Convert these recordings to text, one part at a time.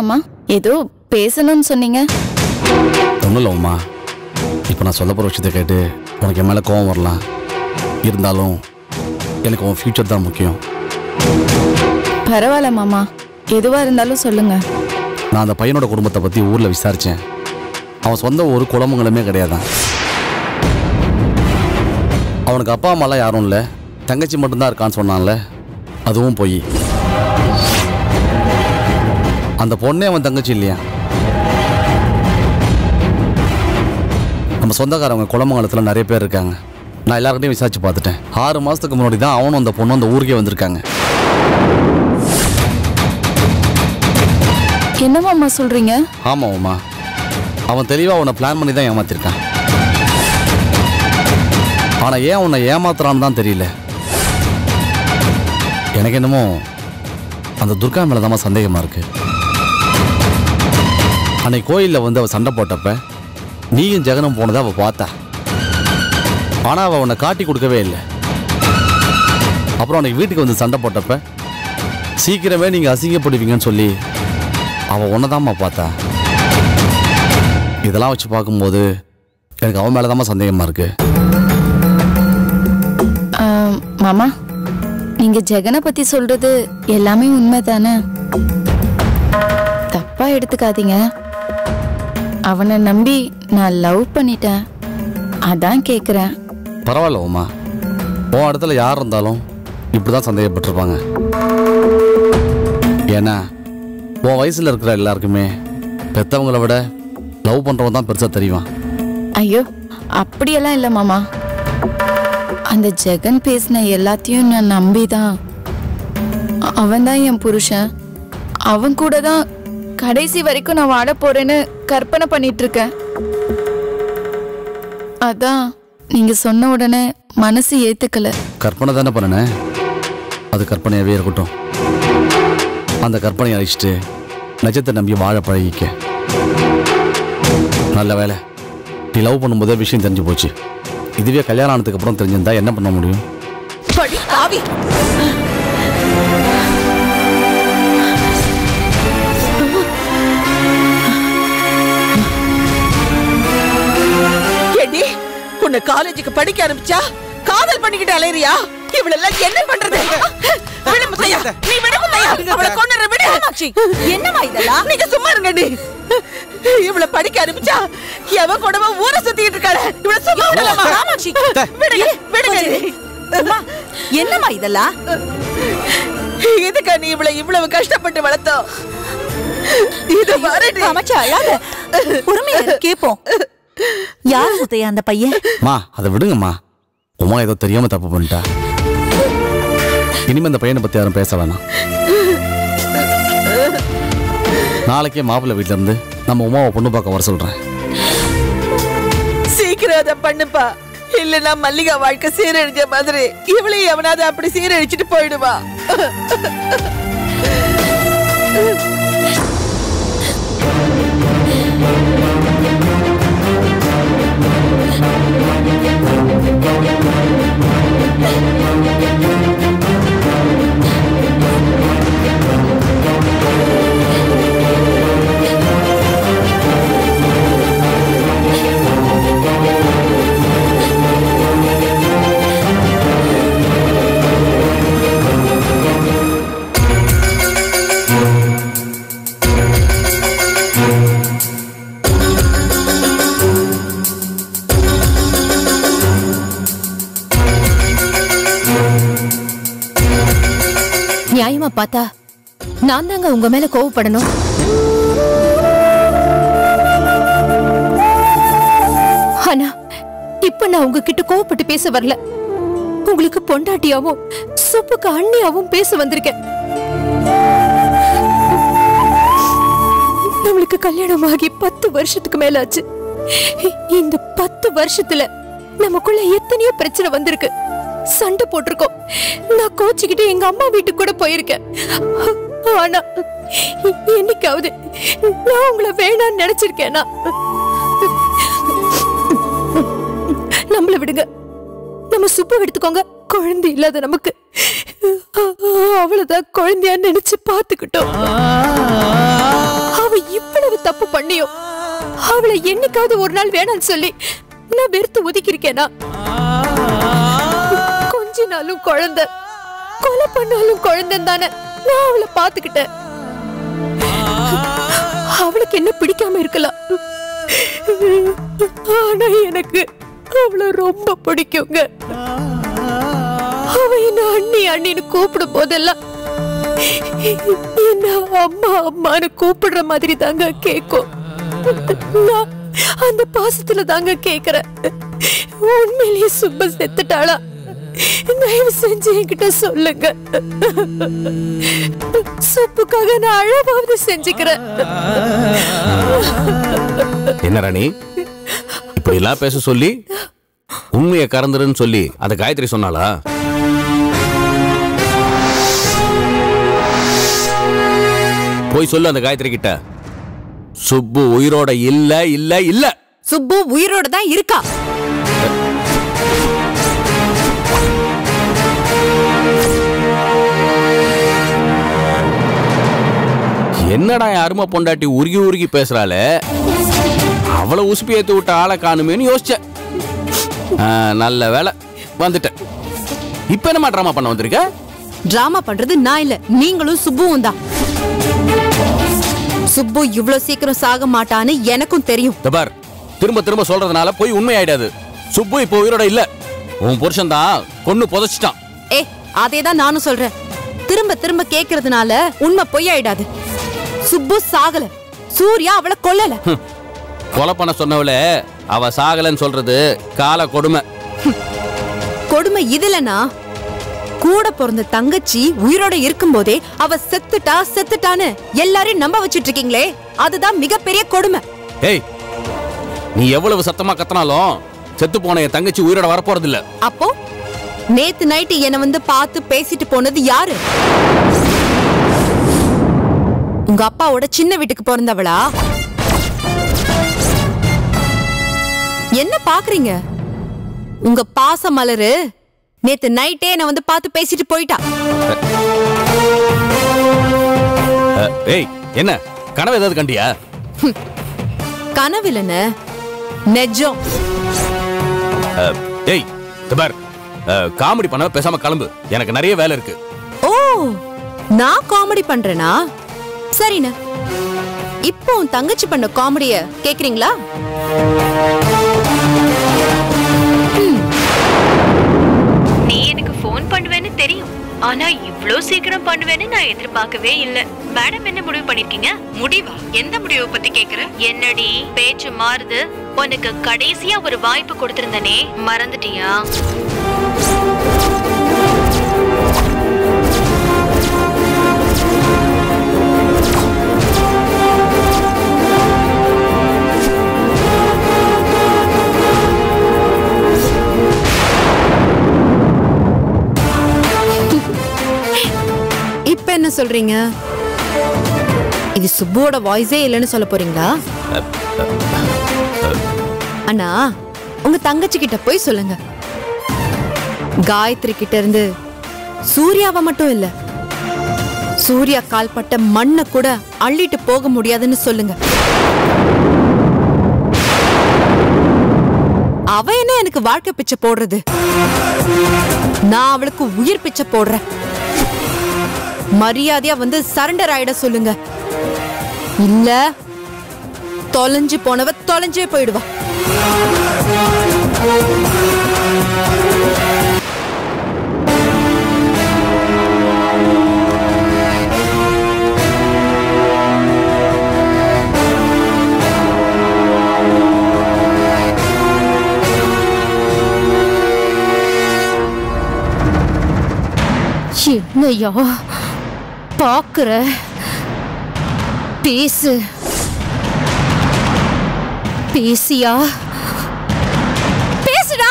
மாமா ஏதோ பேசணும்னு சொன்னீங்க ஒன்றும் இல்லை உமா இப்போ நான் சொல்ல போகிற விஷயத்தை கேட்டு உனக்கு என் மேலே கோவம் வரலாம் இருந்தாலும் எனக்கு உன் ஃப்யூச்சர் தான் முக்கியம் பரவாயில்ல மாமா எதுவா இருந்தாலும் சொல்லுங்க நான் அந்த பையனோட குடும்பத்தை பற்றி ஊரில் விசாரித்தேன் அவன் சொந்த ஒரு குடும்பங்களுமே கிடையாதான் அவனுக்கு அப்பா அம்மாலாம் யாரும் இல்லை தங்கச்சி மட்டும்தான் இருக்கான்னு சொன்னான்ல அதுவும் போய் அந்த பொண்ணே அவன் தங்கச்சி இல்லையா நம்ம சொந்தக்காரவங்க குளமங்கலத்தில் நிறைய பேர் இருக்காங்க நான் எல்லாருக்கிட்டையும் விசாரிச்சு பார்த்துட்டேன் ஆறு மாதத்துக்கு முன்னாடி தான் அவனும் அந்த பொண்ணும் அந்த ஊருக்கே வந்திருக்காங்க என்ன மாமா சொல்றீங்க ஆமாம் உமா அவன் தெளிவாக உன்னை பிளான் பண்ணி தான் ஏமாத்திருக்கான் ஆனால் ஏன் உன்னை ஏமாத்துறான்னு தான் தெரியல எனக்கு என்னமோ அந்த துர்கா மேலே தான் சந்தேகமாக இருக்கு அன்னைக்கு கோயிலில் வந்து அவள் சண்டை போட்டப்ப நீயும் ஜெகனும் போனதை அவள் பார்த்தா ஆனால் அவள் உன்னை காட்டி கொடுக்கவே இல்லை அப்புறம் அன்னைக்கு வீட்டுக்கு வந்து சண்டை போட்டப்ப சீக்கிரமே நீங்கள் அசிங்கப்படுவீங்கன்னு சொல்லி அவள் ஒன்றை பார்த்தா இதெல்லாம் வச்சு பார்க்கும்போது எனக்கு அவன் மேலே தான் சந்தேகமாக இருக்கு ஆம், மாமா நீங்க ஜெகனை பத்தி சொல்றது எல்லாமே உண்மைதானே தப்பா எடுத்துக்காதீங்க அவனை நம்பி நான் லவ் பண்ணிட்டேன் அதான் கேக்குறேன் பரவாயில்ல உமா உன் இடத்துல யார் இருந்தாலும் இப்படி தான் சந்தேகப்பட்டிருப்பாங்க ஏன்னா உன் வயசில் இருக்கிற எல்லாருக்குமே பெற்றவங்கள விட லவ் பண்ணுறவன் தான் பெருசாக தெரியும் ஐயோ அப்படியெல்லாம் இல்லை மாமா அந்த ஜெகன் பேசின எல்லாத்தையும் நான் நம்பிதான் அவன் தான் என் புருஷன் அவன் கூட தான் கடைசி வரைக்கும் நான் வாட போறேன்னு கற்பனை பண்ணிட்டு இருக்கேன் அதான் நீங்க சொன்ன உடனே மனசு ஏத்துக்கல கற்பனை தானே பண்ணினேன் அது கற்பனையாகவே இருக்கட்டும் அந்த கற்பனையை அழிச்சிட்டு நிஜத்தை நம்பி வாழ பழகிக்க நல்ல வேலை நீ லவ் பண்ணும்போதே விஷயம் தெரிஞ்சு போச்சு இதுவே கல்யாணம் ஆனதுக்கு அப்புறம் தெரிஞ்சிருந்தா என்ன பண்ண முடியும் படி பாவி ஏண்டி உன்னை காலேஜுக்கு படிக்க ஆரம்பிச்சா காதல் பண்ணிக்கிட்டு அலையறியா இவளெல்லாம் என்ன பண்றது விடு முத்தையா நீ விடு முத்தையா அவளை கொண்டு விடு என்னமா இதெல்லாம் நீங்க சும்மா இருங்கடி இவள படிக்க ஆரம்பிச்சா எவ கூடவா ஊரை சுத்திட்டு இருக்காளே இவள சும்மா விடலாமா காமாட்சி விடுங்க விடுங்க என்னம்மா இதெல்லாம் இதுக்கா நீ இவளை இவ்வளவு கஷ்டப்பட்டு வளர்த்தோம் இது பாருடி அமைச்சா அழாத பொறுமையா இரு, கேப்போம் யார் முத்தையா அந்த பையன் மா அதை விடுங்கம்மா உமா ஏதோ தெரியாம தப்பு பண்ணிட்டா இனிமே இந்த பையனை பத்தி யாரும் பேச வேணாம் நாளைக்கே மாப்பிள்ளை வீட்ல இருந்து நம்ம உமாவை பொண்ணு பார்க்க வர சொல்றேன் சீக்கிரம் அதை பண்ணுப்பா இல்லனா மல்லிகா வாழ்க்கை சீரழிஞ்ச மாதிரி இவளையும் எவனாவது அப்படி சீரழிச்சிட்டு போயிடுவா நியாயமா பார்த்தா நான் தாங்க உங்க மேல கோவப்படணும் ஆனா இப்ப நான் உங்ககிட்ட கோவப்பட்டு பேச வரல உங்களுக்கு பொண்டாட்டியாவும் சொப்புக்கு அண்ணியாவும் பேச வந்திருக்கேன் நம்மளுக்கு கல்யாணம் ஆகி பத்து வருஷத்துக்கு மேல ஆச்சு இந்த பத்து வருஷத்துல நமக்குள்ள எத்தனையோ பிரச்சனை வந்திருக்கு சண்டை போட்டிருக்கோம் நான் கோச்சிக்கிட்டு எங்க அம்மா வீட்டுக்கு கூட போயிருக்கேன் ஆனா என்னைக்காவது நான் உங்களை வேணாம்னு நினைச்சிருக்கேனா நம்மள விடுங்க நம்ம சுப்பு எடுத்துக்கோங்க குழந்தை இல்லாத நமக்கு அவ்வளவுதான் குழந்தையா நினைச்சு பாத்துக்கிட்டோம் இவ்வளவு தப்பு பண்ணியும் அவளை என்னைக்காவது ஒரு நாள் வேணாம்னு சொல்லி நான் வெறுத்து ஒதுக்கி இருக்கேனா கொஞ்ச நாளும் குழந்தை கொலை பண்ணாலும் குழந்தை தானே நான் அவளை பாத்துக்கிட்டேன் அவளுக்கு என்ன பிடிக்காம இருக்கலாம் ஆனா எனக்கு அவளை ரொம்ப பிடிக்குங்க அவ என்ன அண்ணி அண்ணின்னு கூப்பிடும் போதெல்லாம் என்ன அம்மா அம்மான்னு கூப்பிடுற மாதிரி தாங்க கேக்கும் நான் அந்த பாசத்துல தாங்க கேக்குறேன் உண்மையிலேயே சுப்ப செத்துட்டாளா தயவு செஞ்சு என்கிட்ட சொல்லுங்க சுப்புக்காக நான் அழவாவது செஞ்சுக்கிறேன் என்ன ராணி இப்படி எல்லாம் பேச சொல்லி உண்மையை கறந்துருன்னு சொல்லி அந்த காயத்ரி சொன்னாளா போய் சொல்லு அந்த காயத்ரி கிட்ட சுப்பு உயிரோட இல்ல இல்ல இல்ல சுப்பு உயிரோட தான் இருக்கா என்னடா என் அருமை பொண்டாட்டி உருகி உருகி பேசுறாளே அவளை உசுப்பி ஏத்து விட்ட ஆளை காணுமேன்னு யோசிச்சேன் ஆ, நல்ல வேலை வந்துட்டேன் இப்ப என்னமா ட்ராமா பண்ண வந்திருக்க டிராமா பண்றது நான் இல்ல நீங்களும் சுப்புவும் தான் சுப்பு இவ்ளோ சீக்கிரம் சாக மாட்டான்னு எனக்கும் தெரியும் தபார் திரும்ப திரும்ப சொல்றதுனால போய் உண்மை ஆயிடாது சுப்பு இப்போ உயிரோட இல்ல உன் புருஷன் தான் கொன்னு புதைச்சிட்டான் ஏ அதே தான் நானும் சொல்றேன் திரும்ப திரும்ப கேக்குறதுனால உண்மை பொய்யாயிடாது சுப்பு சாகல சூர்யா அவளை கொல்லல ஹம். கொலை பண்ண சொன்னவள அவ சாகலன்னு சொல்றது கால கொடுமை கொடுமை இதுலனா கூட பிறந்த தங்கச்சி உயிரோட இருக்கும்போதே அவ செத்துட்டா செத்துட்டான்னு எல்லாரையும் நம்ப வச்சிட்டு இருக்கீங்களே அதுதான் மிகப்பெரிய கொடுமை ஏய் நீ எவ்வளவு சத்தமா கத்தினாலும் செத்து போன என் தங்கச்சி உயிரோட வரப்போறது இல்ல அப்போ நேத்து நைட்டு என்ன வந்து பார்த்து பேசிட்டு போனது யாரு உங்க அப்பாவோட சின்ன வீட்டுக்கு பிறந்தவளா என்ன பாக்குறீங்க உங்க பாச மலரு நேத்து நைட்டே என்ன வந்து பார்த்து பேசிட்டு போயிட்டா அஹ், ஏய் என்ன கனவு ஏதாவது கண்டியா கனவிலன நெஜம் அஹ், ஏய் தபார் காமெடி பண்ண பேசாம கிளம்பு எனக்கு நிறைய வேலை இருக்கு ஓ நான் காமெடி பண்றேனா சரிண்ண இப்போ உன் தங்கச்சி பண்ண காமெடிய கேக்குறீங்களா நீ எனக்கு ஃபோன் பண்ணுவேன்னு தெரியும் ஆனா இவ்ளோ சீக்கிரம் பண்ணுவேன்னு நான் எதிர்பார்க்கவே இல்ல மேடம் என்ன முடிவு பண்ணிருக்கீங்க முடிவா எந்த முடிவை பத்தி கேக்குற என்னடி பேச்சு மாறுது உனக்கு கடைசியா ஒரு வாய்ப்பு கொடுத்திருந்தனே மறந்துட்டியா இப்ப என்ன சொல்றீங்க இது சுப்புவோட வாய்ஸே இல்லைன்னு சொல்ல போறீங்களா அண்ணா உங்க தங்கச்சி கிட்ட போய் சொல்லுங்க காயத்ரி கிட்ட இருந்து சூர்யாவை மட்டும் இல்ல சூர்யா கால்பட்ட மண்ணை கூட அள்ளிட்டு போக முடியாதுன்னு சொல்லுங்க அவ என்ன எனக்கு வாழ்க்கை பிச்சை போடுறது நான் அவளுக்கு உயிர் பிச்சை போடுறேன் மரியாதையா வந்து சரண்டர் ஆயிட சொல்லுங்க இல்ல தொலைஞ்சு போனவ தொலைஞ்சே போயிடுவா என்னையா பாக்குற பேசு பேசியா பேசுடா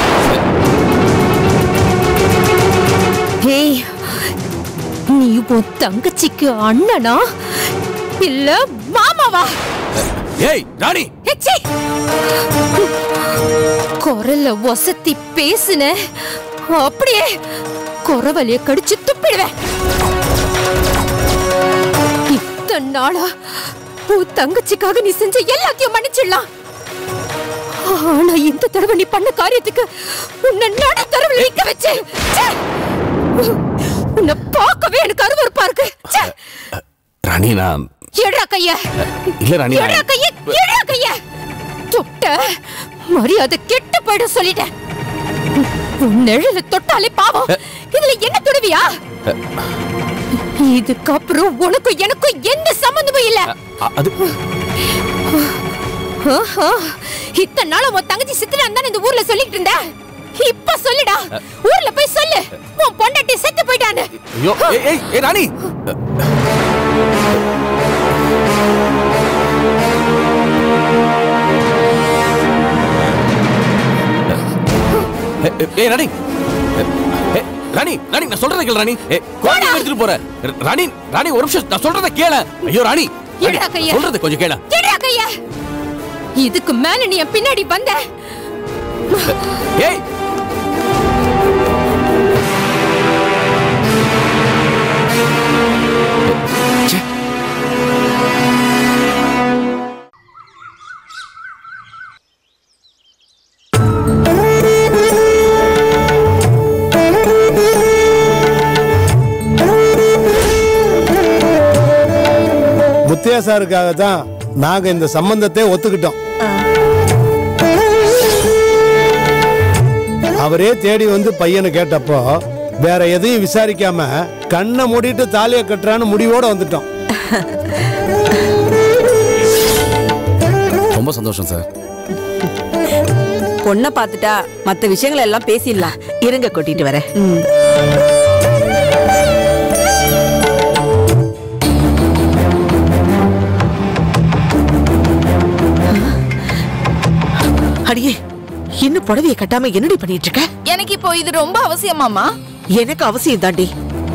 ஏய் நீ உன் தங்கச்சிக்கு அண்ணனா இல்ல மாமாவா ஏய் ராணி எச்சி! குரல்ல ஒசத்தி பேசுன அப்படியே குறவலிய கடிச்சு துப்பிடுவேன் இத்தனை நாளா உன் தங்கச்சிக்காக நீ செஞ்ச எல்லாத்தையும் மன்னிச்சிடலாம் ஆனா இந்த தடவை நீ பண்ண காரியத்துக்கு உன்னை நட தரவில் நிக்க வச்சு ச்சே! உன்னை பார்க்கவே எனக்கு அருவருப்பா இருக்கு ச்சே! ராணி நான் எடுறா கைய இல்ல ராணி எடுறா நான் கைய எடுறா கைய தொட்ட மரியாதை கெட்டு போயிடும் சொல்லிட்டேன் உன் நிழல தொட்டாலே பாவம் இதுல என்ன துடுவியா இதுக்கப்புறம் உனக்கும் எனக்கும் எந்த சம்பந்தமும் இல்ல அ- அது ஆஹா, இத்தனை நாள் உன் தங்கச்சி சித்திரா தான் இந்த ஊர்ல சொல்லிட்டு இருந்த இப்ப சொல்லுடா ஊர்ல போய் சொல்லு உன் பொண்டாட்டி செத்து போயிட்டான்னு ஐயோ ஏய் ஏய் ஏய் ராணி ஏய், ஏய் ராணி ஏய், ராணி ராணி நான் சொல்றத கேளு ராணி ஏய் குழந்தைய எடுத்துட்டு போற ராணி ராணி ஒரு நிமிஷம் நான் சொல்றத கேள ஐயோ ராணி ராணி, என்னடா கைய? சொல்றது கொஞ்சம் கேள எடுடா கைய இதுக்கு மேல நீ என் பின்னாடி வந்த ஏய் ச்சே. முத்தையா சாருக்காக தான் நாங்க இந்த சம்பந்தத்தை ஒத்துக்கிட்டோம் அவரே தேடி வந்து பையனை கேட்டப்போ வேற எதையும் விசாரிக்காம கண்ணை மூடிட்டு தாலியை கட்டுறான்னு முடிவோட வந்துட்டோம் ரொம்ப சந்தோஷம் சார் பொண்ணை பார்த்துட்டா மத்த விஷயங்கள் எல்லாம் பேசிடலாம் இருங்க கொட்டிட்டு வரேன் அடியே இன்னும் புடவைய கட்டாம என்னடி பண்ணிட்டு இருக்க எனக்கு இப்போ இது ரொம்ப அவசியமாமா எனக்கு அவசியம் தாண்டி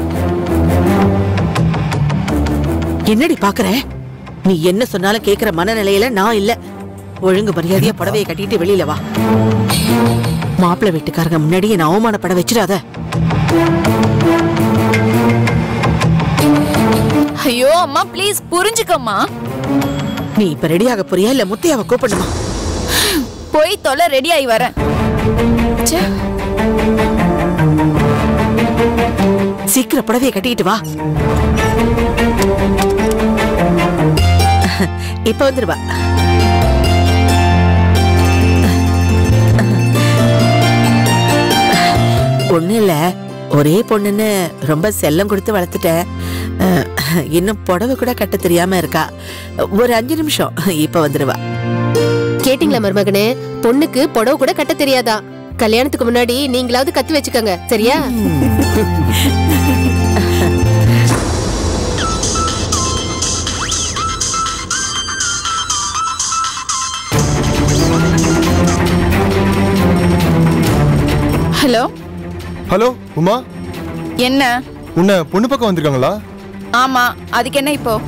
என்னடி பாக்குற நீ என்ன சொன்னாலும் கேக்குற மனநிலையில நான் இல்ல ஒழுங்கு மரியாதையா புடவைய கட்டிட்டு வெளியில வா மாப்பிள்ளை வீட்டுக்காரங்க முன்னாடி என்ன அவமானப்பட வச்சிடாத ஐயோ அம்மா ப்ளீஸ் புரிஞ்சுக்கம்மா நீ இப்ப ரெடியாக போறியா இல்ல முத்தையாவை கூப்பிடணுமா போய் தொலை ரெடி ஆகி வரேன் ச்சே, சீக்கிரம் புடவைய கட்டிட்டு வா இப்ப வந்துருவா ஒண்ணு இல்ல ஒரே பொண்ணுன்னு ரொம்ப செல்லம் கொடுத்து வளர்த்துட்டேன் அஹ், இன்னும் புடவை கூட கட்ட தெரியாம இருக்கா ஒரு அஞ்சு நிமிஷம் இப்ப வந்துருவா கேட்டிங்களா மருமகனே பொண்ணுக்கு புடவை கூட கட்ட தெரியாதா கல்யாணத்துக்கு முன்னாடி நீங்களாவது கத்து வச்சுக்கோங்க சரியா ஹலோ ஹலோ உமா என்ன உன்னை பொண்ணு பக்கம் வந்திருக்காங்களா ஆமா அதுக்கு என்ன இப்போ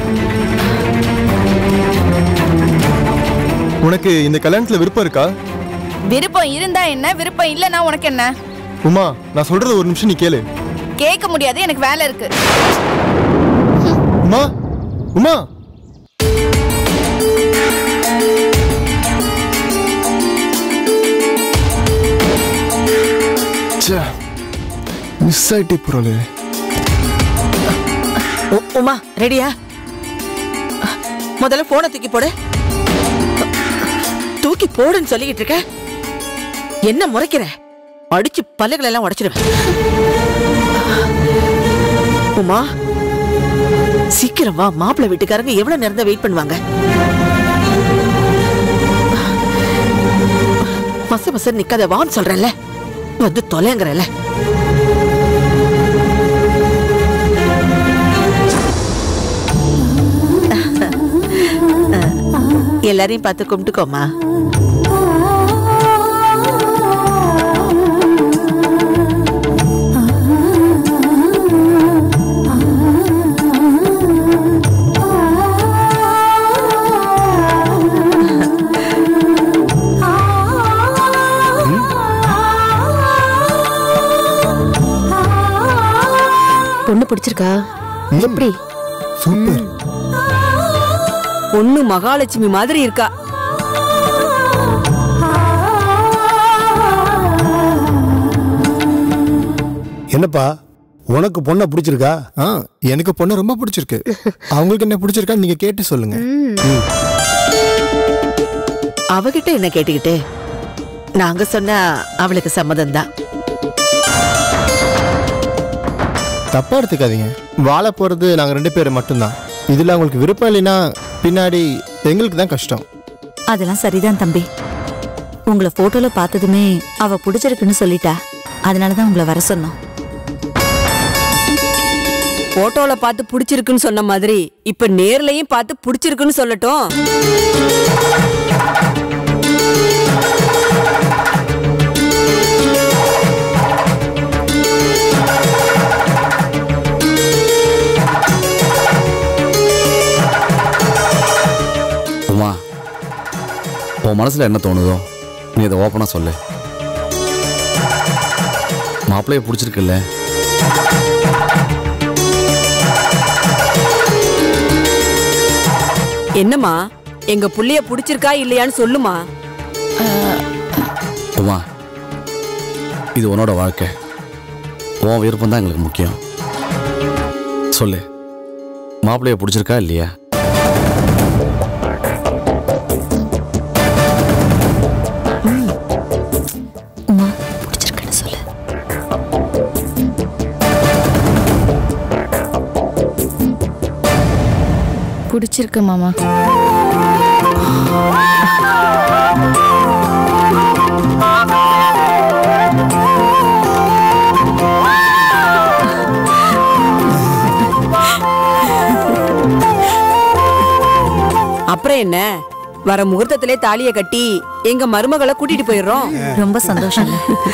உனக்கு இந்த கல்யாணத்துல விருப்பம் இருக்கா விருப்பம் இருந்தா என்ன விருப்பம் இல்லைன்னா உனக்கு என்ன உமா நான் சொல்றது ஒரு நிமிஷம் நீ கேளு கேட்க முடியாது எனக்கு வேலை இருக்கு உமா உமா மிஸ் ஆயிட்டே போறாளே உ- உமா ரெடியா முதல்ல போனை தூக்கி போடு தூக்கி போடுன்னு சொல்லிக்கிட்டு இருக்க என்ன முறைக்கிற அடிச்சு பல்லுகளை எல்லாம் உடைச்சிடுவேன் உமா சீக்கிரம் வா மாப்பிள்ளை வீட்டுக்காரங்க எவ்வளவு நேரம் தான் வெயிட் பண்ணுவாங்க மச மச நிக்காத வான்னு சொல்றேன்ல வந்து தொலைங்கிறல்ல எல்லாரையும் பார்த்து கும்பிட்டுக்கோமா பொண்ணு பிடிச்சிருக்கா எப்படி சூப்பர் பொண்ணு மகாலட்சுமி மாதிரி இருக்கா என்னப்பா உனக்கு பொண்ணை பிடிச்சிருக்கா ஆ எனக்கு பொண்ணு ரொம்ப பிடிச்சிருக்கு அவங்களுக்கு என்ன பிடிச்சிருக்கா நீங்க கேட்டு சொல்லுங்க அவகிட்ட என்ன கேட்டுக்கிட்டு நாங்க சொன்னா அவளுக்கு சம்மதம் தான் தப்பா எடுத்துக்காதீங்க வாழ போறது நாங்க ரெண்டு பேரும் மட்டும்தான் இதுல உங்களுக்கு விருப்பம் இல்லைன்னா பின்னாடி எங்களுக்கு தான் கஷ்டம் அதெல்லாம் சரிதான் தம்பி உங்களை போட்டோல பார்த்ததுமே அவ பிடிச்சிருக்குன்னு சொல்லிட்டா அதனாலதான் உங்களை வர சொன்னோம் போட்டோல பார்த்து பிடிச்சிருக்குன்னு சொன்ன மாதிரி இப்ப நேர்லயும் பார்த்து பிடிச்சிருக்குன்னு சொல்லட்டும் உமா உன் மனசுல என்ன தோணுதோ நீ அதை ஓப்பனா சொல்லு மாப்பிள்ளைய பிடிச்சிருக்குல்ல என்னம்மா எங்க புள்ளைய பிடிச்சிருக்கா இல்லையான்னு சொல்லுமா உமா இது உன்னோட வாழ்க்கை உன் விருப்பம் தான் எங்களுக்கு முக்கியம் சொல்லு மாப்பிள்ளைய பிடிச்சிருக்கா இல்லையா உமா பிடிச்சிருக்குன்னு சொல்லு பிடிச்சிருக்கு மாமா அப்புறம் என்ன வர முகூர்த்தத்திலே தாலிய கட்டி எங்க மருமகளை கூட்டிட்டு போயிடுறோம் ரொம்ப சந்தோஷம்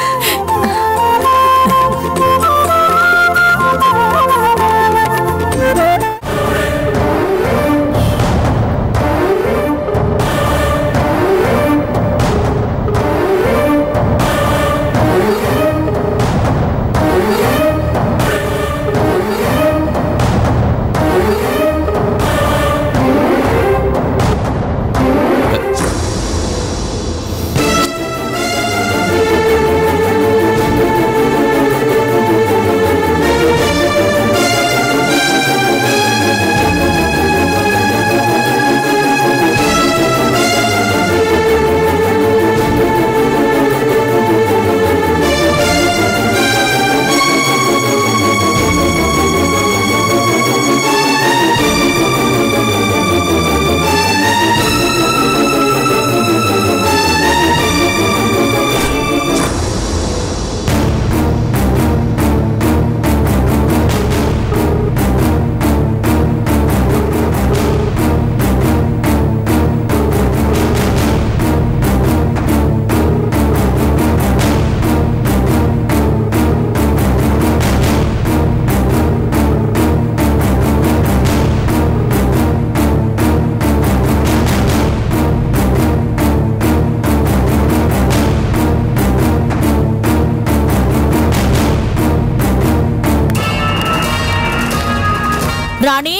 ராணி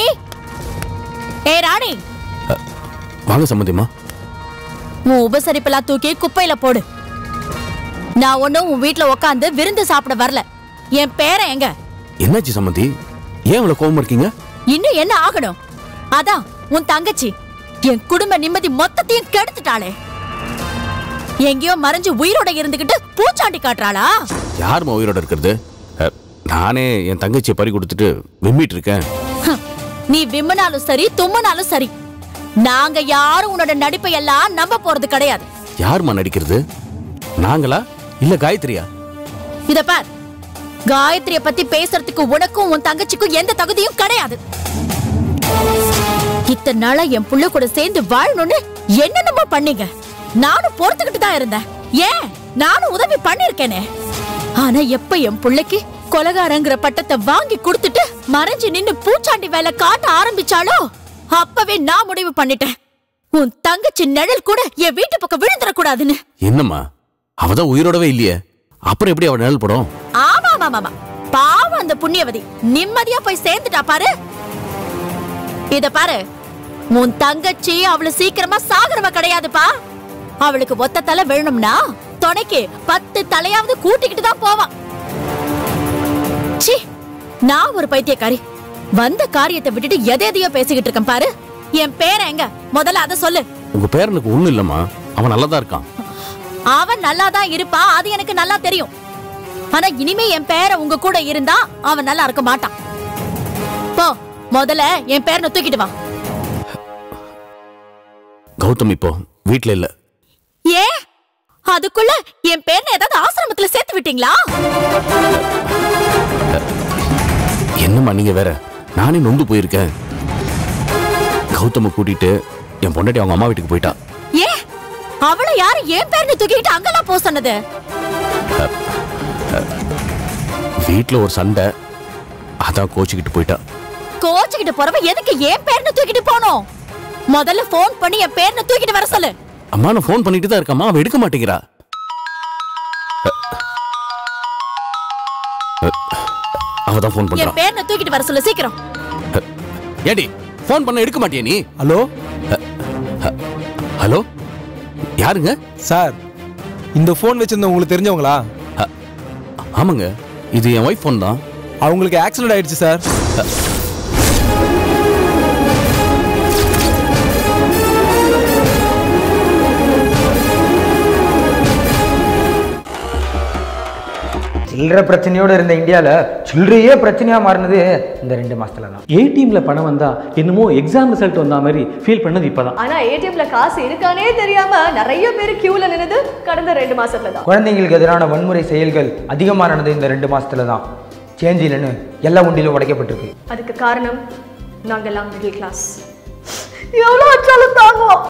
ஏ ராணி வாங்க சம்மந்திமா உன் உபசரிப்பெல்லாம் தூக்கி குப்பையில போடு நான் ஒண்ணும் உன் வீட்ல உட்காந்து விருந்து சாப்பிட வரல என் பேரன் எங்க என்னாச்சு சம்மந்தி ஏன் இவ்வளவு கோவமா இருக்கீங்க இன்னும் என்ன ஆகணும் அதான் உன் தங்கச்சி என் குடும்ப நிம்மதி மொத்தத்தையும் கெடுத்துட்டாளே எங்கேயோ மறைஞ்சு உயிரோட இருந்துகிட்டு பூச்சாண்டி காட்டுறாளா யாரும்மா உயிரோட இருக்கிறது அஹ், நானே என் தங்கச்சியை பறி கொடுத்துட்டு விம்மிட்டு இருக்கேன் ஹம், நீ விம்முனாலும் சரி தும்முனாலும் சரி நாங்க யாரும் உன்னோட நடிப்பை எல்லாம் நம்ப போறது கிடையாது யாரும்மா நடிக்கிறது நாங்களா இல்ல காயத்ரியா இத பார் காயத்ரிய பத்தி பேசுறதுக்கு உனக்கும் உன் தங்கச்சிக்கும் எந்த தகுதியும் கிடையாது இத்தனை நாளா என் புள்ள கூட சேர்ந்து வாழணும்னு என்னென்னமோ பண்ணீங்க நானும் பொறுத்துக்கிட்டு தான் இருந்தேன் ஏன் நானும் உதவி பண்ணிருக்கேனே ஆனா எப்ப என் புள்ளைக்கு கொலகாரங்கிற பட்டத்தை வாங்கி கொடுத்துட்டு மறைஞ்சு நின்னு பூச்சாண்டி வேலை காட்ட ஆரம்பிச்சாலோ அப்பவே நான் முடிவு பண்ணிட்டேன் உன் தங்கச்சி நிழல் கூட என் வீட்டு பக்கம் விழுந்துடக்கூடாதுன்னு என்னம்மா அவதான் உயிரோடவே இல்லையே அப்புறம் எப்படி அவ நிழல் படும் ஆமா ஆமா ஆமா பாவம் அந்த புண்ணியவதி நிம்மதியா போய் சேர்ந்துட்டா பாரு இத பாரு உன் தங்கச்சி அவளு சீக்கிரமா சாகுறவ கிடையாதுப்பா அவளுக்கு ஒத்த தலை வேணும்னா துணைக்கு பத்து தலையாவது கூட்டிக்கிட்டு தான் போவான் சீ நான் ஒரு பைத்தியக்காரி வந்த காரியத்தை விட்டுட்டு எதை எதையோ பேசிக்கிட்டு இருக்கேன் பாரு என் பேரை எங்க முதல்ல அத சொல்லு உங்க பேரனுக்கு ஒண்ணும் இல்லம்மா அவன் நல்லா தான் இருக்கான் அவன் நல்லா தான் இருப்பான் அது எனக்கு நல்லா தெரியும் ஆனா இனிமே என் பேரை உங்க கூட இருந்தா அவன் நல்லா இருக்க மாட்டான் போ முதல்ல என் பேரனை தூக்கிட்டு வா கௌதம் இப்போ வீட்ல இல்ல ஏ அதுக்குள்ள என் பேரனை ஏதாவது ஆசிரமத்துல சேர்த்து விட்டீங்களா என்னம்மா நீங்க வேற நானே நொந்து போயிருக்கேன் கௌதம கூட்டிட்டு என் பொண்டாட்டி அவங்க அம்மா வீட்டுக்கு போயிட்டா ஏ அவளை யாரு என் பேரனை தூக்கிட்டு அங்கெல்லாம் போ சொன்னது வீட்ல ஒரு சண்டை அதான் கோச்சிக்கிட்டு போயிட்டா கோச்சுக்கிட்டு போறவ எதுக்கு என் பேரனை தூக்கிட்டு போனோம் முதல்ல ஃபோன் பண்ணி என் பேரனை தூக்கிட்டு வர சொல்லு அம்மா நான் ஃபோன் பண்ணிட்டு தான் இருக்கம்மா அவ எடுக்க மாட்டேங்கிறா அவ தான் ஃபோன் என் பண்றான் பேரனை தூக்கிட்டு வர சொல்லு சீக்கிரம் ஏடி ஃபோன் பண்ண எடுக்க மாட்டியா நீ ஹலோ ஹலோ யாருங்க சார் இந்த ஃபோன் வச்சிருந்த உங்களுக்கு தெரிஞ்சவங்களா ஆமாங்க இது என் ஒய்ஃப் ஃபோன் தான் அவங்களுக்கு ஆக்சிடென்ட் ஆயிடுச்சு சார் சில்லற பிரச்சனையோட இருந்த இந்தியாவில் சில்லறையே பிரச்சனையாக மாறினது இந்த ரெண்டு மாசத்துல தான் ஏடிஎம்ல பணம் வந்தா என்னமோ எக்ஸாம் ரிசல்ட் வந்த மாதிரி ஃபீல் பண்ணது இப்பதான் ஆனா ஏடிஎம்ல காசு இருக்கானே தெரியாம நிறைய பேர் கியூல நின்னது கடந்த ரெண்டு மாசத்துல தான் குழந்தைங்களுக்கு எதிரான வன்முறை செயல்கள் அதிகமாக நடந்தது இந்த ரெண்டு மாசத்துல தான் சேஞ்ச் இல்லைன்னு எல்லா உண்டியிலும் உடைக்கப்பட்டிருக்கு அதுக்கு காரணம் நாங்கெல்லாம் மிடில் கிளாஸ் எவ்வளோ வச்சாலும் தாங்குவோம்